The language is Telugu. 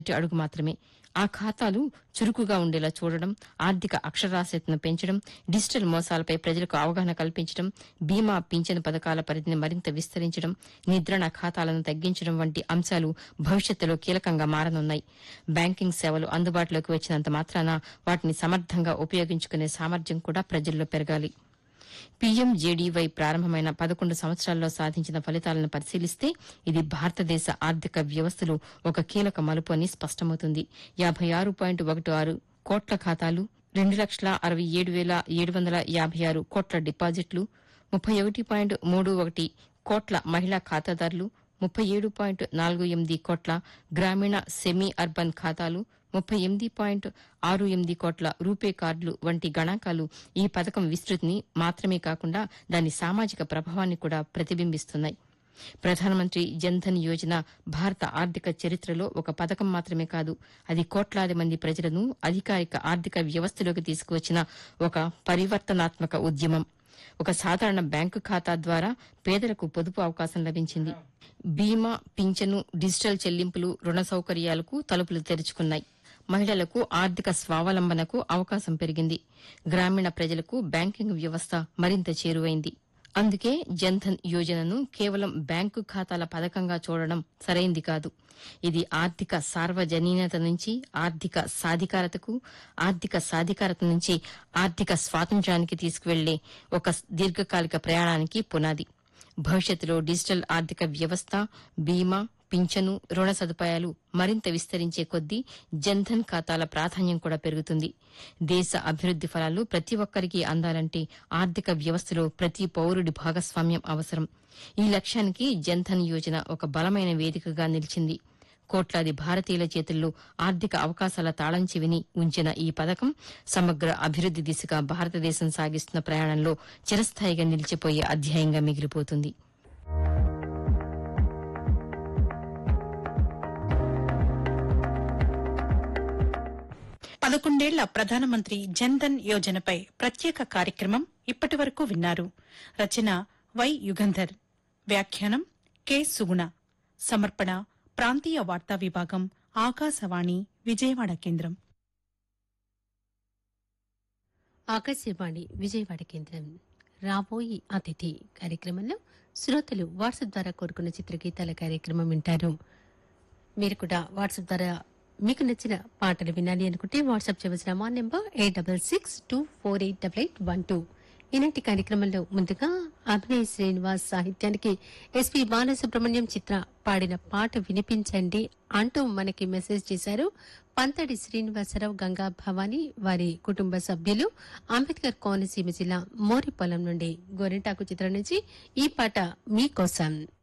మొదటి అడుగు మాత్రమే ఆ ఖాతాలు చురుకుగా ఉండేలా చూడడం ఆర్థిక అక్షరాస్యతను పెంచడం డిజిటల్ మోసాలపై ప్రజలకు అవగాహన కల్పించడం బీమా పింఛను పథకాల పరిధిని మరింత విస్తరించడం నిద్రణ ఖాతాలను తగ్గించడం వంటి అంశాలు భవిష్యత్తులో కీలకంగా మారనున్నాయి బ్యాంకింగ్ సేవలు అందుబాటులోకి వచ్చినంత మాత్రాన వాటిని సమర్థంగా ఉపయోగించుకునే సామర్థ్యం కూడా ప్రజల్లో పెరగాలి పీఎంజేడీవై ప్రారంభమైన పదకొండు సంవత్సరాల్లో సాధించిన ఫలితాలను పరిశీలిస్తే ఇది భారతదేశ ఆర్థిక వ్యవస్థలో ఒక కీలక మలుపు అని స్పష్టమవుతుంది యాభై ఆరు పాయింట్ ఒకటి ఆరు కోట్ల ఖాతాలు రెండు లక్షల అరవై ఏడు వేల ఏడు వందల యాభై ఆరు కోట్ల డిపాజిట్లు ముప్పై ఒకటి పాయింట్ మూడు ఒకటి కోట్ల మహిళా ఖాతాదారులు ముప్పై ఏడు పాయింట్ నాలుగు ఎనిమిది కోట్ల గ్రామీణ సెమీ అర్బన్ ఖాతాలు ముప్పై ఎనిమిది పాయింట్ ఆరు ఎనిమిది కోట్ల రూపే కార్డులు వంటి గణాంకాలు ఈ పథకం విస్తృతిని మాత్రమే కాకుండా దాని సామాజిక ప్రభావాన్ని కూడా ప్రతిబింబిస్తున్నాయి ప్రధానమంత్రి జన్ధన్ యోజన భారత ఆర్థిక చరిత్రలో ఒక పథకం మాత్రమే కాదు అది కోట్లాది మంది ప్రజలను అధికారిక ఆర్థిక వ్యవస్థలోకి తీసుకువచ్చిన ఒక పరివర్తనాత్మక ఉద్యమం ఒక సాధారణ బ్యాంకు ఖాతా ద్వారా పేదలకు పొదుపు అవకాశం లభించింది బీమా పింఛను డిజిటల్ చెల్లింపులు రుణ సౌకర్యాలకు తలుపులు తెరుచుకున్నాయి మహిళలకు ఆర్థిక స్వావలంబనకు అవకాశం పెరిగింది గ్రామీణ ప్రజలకు బ్యాంకింగ్ వ్యవస్థ మరింత చేరువైంది అందుకే జన్ధన్ యోజనను కేవలం బ్యాంకు ఖాతాల పథకంగా చూడడం సరైంది కాదు ఇది ఆర్థిక సార్వజనీనత నుంచి ఆర్థిక సాధికారతకు ఆర్థిక సాధికారత నుంచి ఆర్థిక స్వాతంత్ర్యానికి తీసుకువెళ్లే ఒక దీర్ఘకాలిక ప్రయాణానికి పునాది భవిష్యత్తులో డిజిటల్ ఆర్థిక వ్యవస్థ బీమా పింఛను రుణ సదుపాయాలు మరింత విస్తరించే కొద్దీ జన్ధన్ ఖాతాల ప్రాధాన్యం కూడా పెరుగుతుంది దేశ అభివృద్ది ఫలాలు ప్రతి ఒక్కరికి అందాలంటే ఆర్థిక వ్యవస్థలో ప్రతి పౌరుడి భాగస్వామ్యం అవసరం ఈ లక్ష్యానికి జన్ధన్ యోజన ఒక బలమైన వేదికగా నిలిచింది కోట్లాది భారతీయుల చేతుల్లో ఆర్థిక అవకాశాల తాళం చెవిని ఉంచిన ఈ పథకం సమగ్ర అభివృద్ది దిశగా భారతదేశం సాగిస్తున్న ప్రయాణంలో చిరస్థాయిగా నిలిచిపోయే అధ్యాయంగా మిగిలిపోతుంది పదకొండేళ్ల ప్రధానమంత్రి జన్ధన్ యోజనపై ప్రత్యేక కార్యక్రమం ఇప్పటి వరకు విన్నారు రచన వై యుగంధర్ వ్యాఖ్యానం కె సుగుణ సమర్పణ ప్రాంతీయ వార్తా విభాగం ఆకాశవాణి విజయవాడ కేంద్రం ఆకాశవాణి విజయవాడ కేంద్రం రాబోయి అతిథి కార్యక్రమంలో శ్రోతలు వాట్సాప్ ద్వారా కోరుకున్న చిత్రగీతాల కార్యక్రమం వింటారు మీరు కూడా వాట్సాప్ ద్వారా మీకు నచ్చిన పాటలు వినాలి అనుకుంటే వాట్సాప్ చేయవలసిన మా number eight double six two four eight double eight one two ఈనాటి కార్యక్రమంలో ముందుగా అభినయ్ శ్రీనివాస్ సాహిత్యానికి ఎస్పి బాలసుబ్రహ్మణ్యం చిత్ర పాడిన పాట వినిపించండి అంటూ మనకి మెసేజ్ చేశారు పంతడి శ్రీనివాసరావు గంగా భవాని వారి కుటుంబ సభ్యులు అంబేద్కర్ కోనసీమ జిల్లా మోరిపొలం నుండి గోరింటాకు చిత్రం నుంచి ఈ పాట మీకోసం